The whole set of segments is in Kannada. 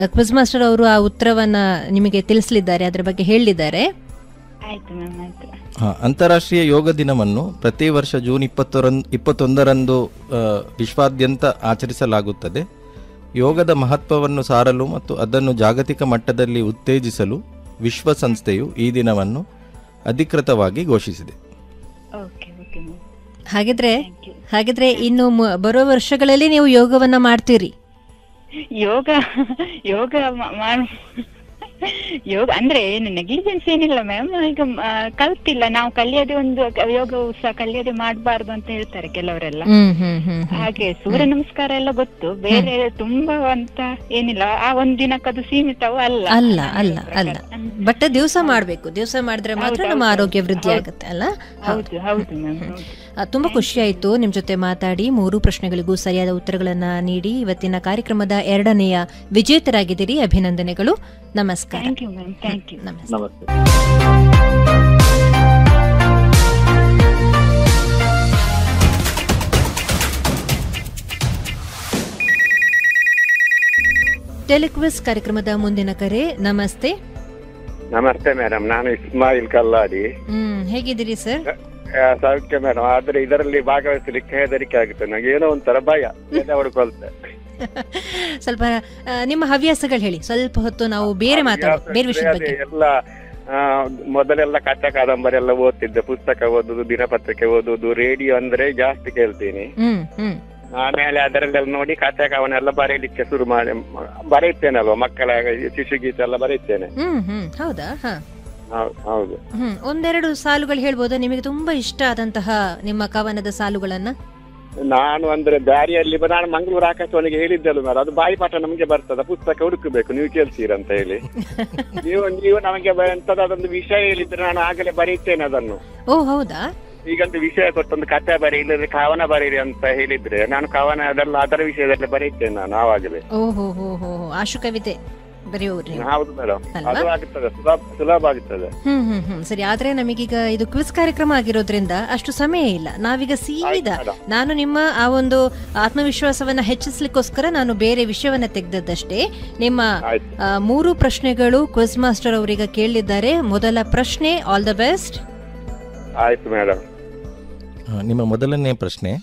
ಕ್ವಿಜ್ ಮಾಸ್ಟರ್ ಅವರು ಆ ಉತ್ತರವನ್ನ ನಿಮಗೆ ತಿಳಿಸಲಿದ್ದಾರೆ ಅದರ ಬಗ್ಗೆ ಹೇಳಿದ್ದಾರೆ ಆಯ್ತು ಮ್ಯಾಮ್ ಆಯ್ತು ಹಾ, ಅಂತಾರಾಷ್ಟ್ರೀಯ ಯೋಗ ದಿನವನ್ನು ಪ್ರತಿ ವರ್ಷ ಜೂನ್ ಇಪ್ಪತ್ತೊರಂದು ಇಪ್ಪತ್ತೊಂದರಂದು ಆ, ವಿಶ್ವಾದ್ಯಂತ ಆಚರಿಸಲಾಗುತ್ತದೆ ಯೋಗದ ಮಹತ್ವವನ್ನು ಸಾರಲು ಮತ್ತು ಅದನ್ನು ಜಾಗತಿಕ ಮಟ್ಟದಲ್ಲಿ ಉತ್ತೇಜಿಸಲು ವಿಶ್ವಸಂಸ್ಥೆಯು ಈ ದಿನವನ್ನು ಅಧಿಕೃತವಾಗಿ ಘೋಷಿಸಿದೆ ಓಕೆ ಓಕೆ ಮ್ಯಾಮ್ ಹಾಗಿದ್ರೆ ಥ್ಯಾಂಕ್ ಯು ಹಾಗಿದ್ರೆ ಇನ್ನು ಮು- ಬರೋ ವರ್ಷಗಳಲ್ಲಿ ನೀವು ಯೋಗವನ್ನ ಮಾಡ್ತೀರಿ ಯೋಗ ಯೋಗ ಮಾ- ಮಾಡು ಯೋಗ ಅಂದ್ರೆ ಏನು ನೆಗ್ಲಿಜೆನ್ಸ್ ಏನಿಲ್ಲ ಮ್ಯಾಮ್ ಈಗ ಮ, ಕಲ್ತಿಲ್ಲ ನಾವು ಕಲಿಯದೆ ಒಂದು ಯೋಗವು ಸಹ ಕಲಿಯದೆ ಮಾಡಬಾರ್ದು ಅಂತ ಹೇಳ್ತಾರೆ ಕೆಲವರೆಲ್ಲ ಹ್ಮ್ ಹ್ಮ್ ಹ್ಮ್ ಹ್ಮ್. ಹಾಗೆ ಸೂರ್ಯ ನಮಸ್ಕಾರ ಎಲ್ಲ ಗೊತ್ತು ಬೇರೆ ತುಂಬಾ ಅಂತ ಏನಿಲ್ಲ ಆ ಒಂದ್ ದಿನಕ್ಕದು ಸೀಮಿತವೂ ಅಲ್ಲ ಅಲ್ಲ ನನ್ನ ಅಲ್ಲ ಪ್ರಕಾರ. ಅಲ್ಲ ಹ್ಮ್. ಬಟ್ ದಿವಸ ಮಾಡ್ಬೇಕು ದಿವಸ ಮಾಡಿದ್ರೆ ಮಾತ್ರ ಹೌದು, ನಮ್ಮ ಹೌದು, ಆರೋಗ್ಯ ವೃದ್ಧಿ ಹೌದು. ಆಗುತ್ತೆ ಅಲ್ಲ ಹೌದು ಹೌದು ಮ್ಯಾಮ್ ಹೌದು ಆ, ತುಂಬಾ ಖುಷಿ ಆಯ್ತು ನಿಮ್ ಜೊತೆ ಮಾತಾಡಿ ಮೂರು ಪ್ರಶ್ನೆಗಳಿಗೂ ಸರಿಯಾದ ಉತ್ತರಗಳನ್ನ ನೀಡಿ ಇವತ್ತಿನ ಕಾರ್ಯಕ್ರಮದ ಎರಡನೆಯ ವಿಜೇತರಾಗಿದ್ದೀರಿ ಅಭಿನಂದನೆಗಳು ನಮಸ್ಕಾರ thank you ma'am thank you ನಮಸ್ಕಾರ ನಮಸ್ತೆ ಟೆಲಿಕ್ವಿಸ್ ಕಾರ್ಯಕ್ರಮದ ಮುಂದಿನ ಕರೆ ನಮಸ್ತೆ ನಮಸ್ತೆ ಮೇಡಮ್ ನಾನು ಇಸ್ಮಾಯಿಲ್ ಕಲ್ಲಾಡಿ ಹ್ಮ್ ಹೇಗಿದ್ದೀರಿ ಸರ್ ಆ, ಸೌಖ್ಯ ಮೇಡಮ್ ಆದ್ರೆ ಇದರಲ್ಲಿ ಭಾಗವಹಿಸಲಿಕ್ಕೆ ಹೆದರಿಕೆ ಆಗುತ್ತೆ ನನಗೆ ಏನೋ ಒಂಥರ ಭಯ ಎದೆ ಹೊಡ್ಕೊಳ್ತೆ ಸ್ವಲ್ಪ ಆ, ನಿಮ್ಮ ಹವ್ಯಾಸಗಳು ಹೇಳಿ ಸ್ವಲ್ಪ ಹೊತ್ತು ನಾವು ಬೇರೆ ಮಾತಾಡೋದು ಬೇರೆ ವಿಷಯದ ಅದೇ ಬಗ್ಗೆ ಎಲ್ಲ ಆ, ಮೊದಲೆಲ್ಲ ಕಥಾ ಕಾದಂಬರಿ ಎಲ್ಲ ಓದ್ತಿದ್ದೆ ಪುಸ್ತಕ ಓದುದು ದಿನಪತ್ರಿಕೆ ಓದುದು ರೇಡಿಯೋ ಅಂದ್ರೆ ಜಾಸ್ತಿ ಕೇಳ್ತೀನಿ ಹ್ಮ್ ಹ್ಮ್ ಆಮೇಲೆ ಅದರಲ್ಲೆಲ್ಲ ನೋಡಿ ಕಥೆ ಕವನ ಎಲ್ಲ ಬರೀಲಿಕ್ಕೆ ಶುರು ಮಾಡಿ ಬರೀತೇನಲ್ವಾ ಮಕ್ಕಳ ಶಿಶುಗೀತೆ ಎಲ್ಲ ಬರೀತೇನೆ ಹ್ಮ್ ಹ್ಮ್ ಹೌದಾ ಹಾ ಹೌ- ಹೌದು ಹ್ಮ್ ಒಂದೆರಡು ಸಾಲುಗಳು ಹೇಳ್ಬೋದಾ ನಿಮಗೆ ತುಂಬಾ ಇಷ್ಟ ಆದಂತಹ ನಿಮ್ಮ ಕವನದ ಸಾಲುಗಳನ್ನ ನಾನು ಅಂದ್ರೆ ದಾರಿಯಲ್ಲಿ ಬ- ನಾನು ಮಂಗಳೂರು ಆಕಾಶವಾಣಿಗೆ ಹೇಳಿದ್ದಲ್ಲ ಮೇಡಮ್ ಅದು ಬಾಯಿಪಾಠ ನಮಗೆ ಬರ್ತದ ಪುಸ್ತಕ ಹುಡುಕಬೇಕು ನೀವು ಕೇಳ್ತೀರ ಅಂತ ಹೇಳಿ ನೀವು ನೀವು ನಮಗೆ ಬ- ಎಂತದಾದೊಂದು ವಿಷಯ ಹೇಳಿದ್ರೆ ನಾನು ಆಗಲೇ ಬರೀತೇನೆ ಅದನ್ನು ಓ ಹೌದಾ ಈಗಂತೂ ವಿಷಯ ಕೊಟ್ಟೊಂದು ಕಥೆ ಬರೀ ಇಲ್ಲದ್ರೆ ಕವನ ಬರೀರಿ ಅಂತ ಹೇಳಿದ್ರೆ ನಾನು ಕವನ ಅದೆಲ್ಲ ಅದರ ವಿಷಯದಲ್ಲಿ ಬರೀತೇನೆ ನಾನು ಆವಾಗಲೇ ಓ ಹೋ ಹೋ ಹೋ ಹೋ. ಆಶು ಕವಿತೆ ಬರೆಯೋರು ನೀವು ಹೌದು ಮೇಡಮ್ ಅಲ್ವಾ? ಅದು ಆಗುತ್ತದೆ ಸುಲಭ ಸುಲಭ ಆಗುತ್ತದೆ ಹ್ಮ್ ಹ್ಮ್ ಹ್ಮ್ ಸರಿ ಆದ್ರೆ ನಮಗೀಗ ಇದು ಕ್ವಿಸ್ ಕಾರ್ಯಕ್ರಮ ಆಗಿರೋದ್ರಿಂದ ಅಷ್ಟು ಸಮಯ ಇಲ್ಲ ನಾವೀಗ ಸೀದಾ ಆಯ್ತು madam. ನಾನು ನಿಮ್ಮ ಆ ಒಂದು ಆತ್ಮವಿಶ್ವಾಸವನ್ನ ಹೆಚ್ಚಿಸ್ಲಿಕ್ಕೋಸ್ಕರ ನಾನು ಬೇರೆ ವಿಷಯವನ್ನ ತೆಗೆದದ್ದಷ್ಟೇ ನಿಮ್ಮ ಆಯ್ತು ಆ, ಮೂರು ಪ್ರಶ್ನೆಗಳು ಕ್ವಿಸ್ ಮಾಸ್ಟರ್ ಅವರೀಗ ಕೇಳಿದ್ದಾರೆ ಮೊದಲ ಪ್ರಶ್ನೆ ಆಲ್ ದ ಬೆಸ್ಟ್ ಆಯ್ತು ಮೇಡಮ್ ಆ, ನಿಮ್ಮ ಮೊದಲನೇ ಪ್ರಶ್ನೆ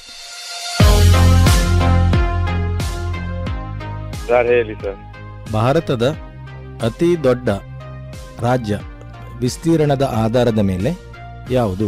ಸರ್ ಹೇಳಿ ಸರ್ ಭಾರತದ ಅತಿ ದೊಡ್ಡ ರಾಜ್ಯ ವಿಸ್ತೀರ್ಣದ ಆಧಾರದ ಮೇಲೆ ಯಾವುದು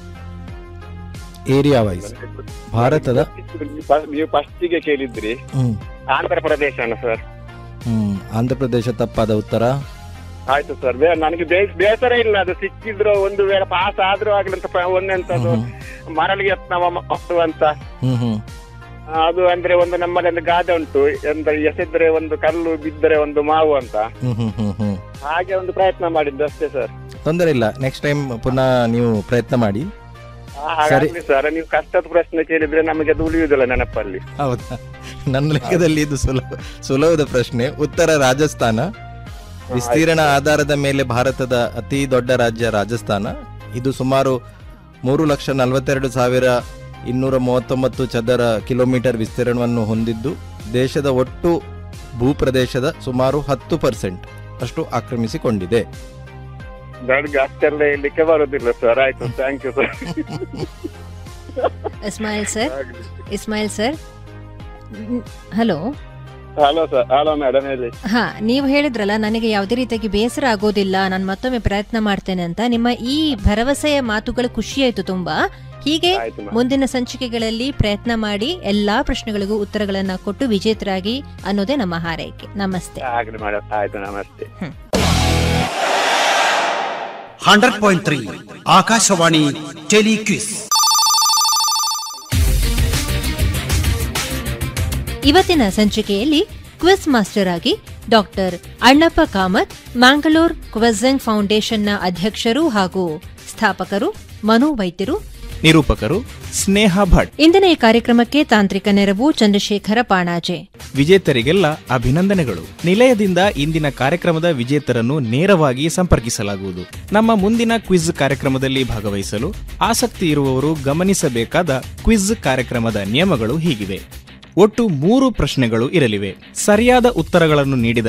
ಏರಿಯಾ ವೈಸ್ ಭಾರತದ ನೀವು ಫಸ್ಟಿಗೆ ಕೇಳಿದ್ರಿ ಹ್ಮ್ ಆಂಧ್ರ ಪ್ರದೇಶನ ಸರ್ ಹ್ಮ್ ಆಂಧ್ರ ಪ್ರದೇಶ ತಪ್ಪಾದ ಉತ್ತರ ಆಯ್ತು ಸರ್ ಬೇ ನನಗೆ ಬೇ- ಬೇಸರ ಇಲ್ಲ ಅದು ಸಿಕ್ಕಿದ್ರು ಒಂದು ವೇಳೆ ಪಾಸ್ ಆದ್ರೂ ಆಗ್ಲಿ ಅಂತ ಪ- ಒಂದೆಂತದ್ದು ಹ್ಮ್ ಮರಳಿಗೆ ಯತ್ನ ಮಾಡುವಂತ ಹ್ಮ್ ಹ್ಮ್ ಅದು ಅಂದ್ರೆ ಒಂದು ನಮ್ಮಲ್ಲಿ ಒಂದು ಗಾದೆ ಉಂಟು ಎಂತ ಎಸೆದ್ರೆ ಒಂದು ಕಲ್ಲು ಬಿದ್ದರೆ ಒಂದು ಮಾವು ಅಂತ ಹ್ಮ್ ಹ್ಮ್ ಹ್ಮ್ ಹ್ಮ್ ಹಾಗೆ ಒಂದು ಪ್ರಯತ್ನ ಮಾಡಿದ್ದು ಅಷ್ಟೇ ಸರ್ ತೊಂದರೆ ಇಲ್ಲ ನೆಕ್ಸ್ಟ್ ಟೈಮ್ ಪುನಃ ನೀವು ಪ್ರಯತ್ನ ಮಾಡಿ ಹಾಗಾಗ್ಲಿ ಸರ್ ನೀವು ಕಷ್ಟದ ಪ್ರಶ್ನೆ ಕೇಳಿದ್ರೆ ನಮಗೆ ಅದು ಉಳಿಯುವುದಿಲ್ಲ ನೆನಪಲ್ಲಿ ಹೌದಾ ನನ್ನ ಲೆಕ್ಕದಲ್ಲಿ ಇದು ಸುಲಭ ಸುಲಭದ ಪ್ರಶ್ನೆ ಉತ್ತರ ರಾಜಸ್ಥಾನ ವಿಸ್ತೀರ್ಣ ಆಧಾರದ ಮೇಲೆ ಭಾರತದ ಅತಿ ದೊಡ್ಡ ರಾಜ್ಯ ರಾಜಸ್ಥಾನ ಇದು ಸುಮಾರು ಮೂರು ಲಕ್ಷ ನಲವತ್ತೆರಡು ಸಾವಿರ ಇನ್ನೂರ ಮೂವತ್ತೊಂಬತ್ತು ಚದರ ಕಿಲೋಮೀಟರ್ ವಿಸ್ತೀರ್ಣವನ್ನು ಹೊಂದಿದ್ದು ದೇಶದ ಒಟ್ಟು ಭೂಪ್ರದೇಶದ ಸುಮಾರು ಹತ್ತು ಪರ್ಸೆಂಟ್ ಅಷ್ಟು ಆಕ್ರಮಿಸಿಕೊಂಡಿದೆ ನನಗೆ ಅಷ್ಟೆಲ್ಲ ಹೇಳಲಿಕ್ಕೆ ಬರುದಿಲ್ಲ ಸರ್ ಆಯ್ತು thank you sir Ismail sir Ismail sir hello hello sir hello madam ಹೇಳಿ ಹಾ ನೀವು ಹೇಳಿದ್ರಲ್ಲ ನನಗೆ ಯಾವುದೇ ರೀತಿಯಾಗಿ ಬೇಸರ ಆಗೋದಿಲ್ಲ ನಾನು ಮತ್ತೊಮ್ಮೆ ಪ್ರಯತ್ನ ಮಾಡ್ತೇನೆ ಅಂತ ನಿಮ್ಮ ಈ ಭರವಸೆಯ ಮಾತುಗಳು ಖುಷಿಯಾಯ್ತು ತುಂಬಾ ಹೀಗೆ ಆಯ್ತು ಮೇಡಮ್ ಮುಂದಿನ ಸಂಚಿಕೆಗಳಲ್ಲಿ ಪ್ರಯತ್ನ ಮಾಡಿ ಎಲ್ಲಾ ಪ್ರಶ್ನೆಗಳಿಗೂ ಉತ್ತರಗಳನ್ನ ಕೊಟ್ಟು ವಿಜೇತರಾಗಿ ಅನ್ನೋದೇ ನಮ್ಮ ಹಾರೈಕೆ ನಮಸ್ತೆ ಆಗ್ಲಿ ಮೇಡಮ್ ಆಯ್ತು ನಮಸ್ತೆ hundred point three Akashvani telequiz ಇವತ್ತಿನ ಸಂಚಿಕೆಯಲ್ಲಿ ಕ್ವಿಸ್ ಮಾಸ್ಟರ್ ಆಗಿ ಡಾಕ್ಟರ್ ಅಣ್ಣಪ್ಪ ಕಾಮತ್ ಮ್ಯಾಂಗಳೂರ್ ಕ್ವಿಝಂಗ್ ಫೌಂಡೇಶನ್ನ ಅಧ್ಯಕ್ಷರು ಹಾಗೂ ಸ್ಥಾಪಕರು ಮನೋವೈದ್ಯರು ನಿರೂಪಕರು ಸ್ನೇಹ ಭಟ್ ಇಂದಿನ ಈ ಕಾರ್ಯಕ್ರಮಕ್ಕೆ ತಾಂತ್ರಿಕ ನೆರವು ಚಂದ್ರಶೇಖರ ಪಾಣಾಜೆ ವಿಜೇತರಿಗೆಲ್ಲ ಅಭಿನಂದನೆಗಳು ನಿಲಯದಿಂದ ಇಂದಿನ ಕಾರ್ಯಕ್ರಮದ ವಿಜೇತರನ್ನು ನೇರವಾಗಿ ಸಂಪರ್ಕಿಸಲಾಗುವುದು ನಮ್ಮ ಮುಂದಿನ ಕ್ವಿಜ್ ಕಾರ್ಯಕ್ರಮದಲ್ಲಿ ಭಾಗವಹಿಸಲು ಆಸಕ್ತಿ ಇರುವವರು ಗಮನಿಸಬೇಕಾದ ಕ್ವಿಜ್ ಕಾರ್ಯಕ್ರಮದ ನಿಯಮಗಳು ಹೀಗಿವೆ ಒಟ್ಟು ಮೂರು ಪ್ರಶ್ನೆಗಳು ಇರಲಿವೆ ಸರಿಯಾದ ಉತ್ತರಗಳನ್ನು ನೀಡಿದ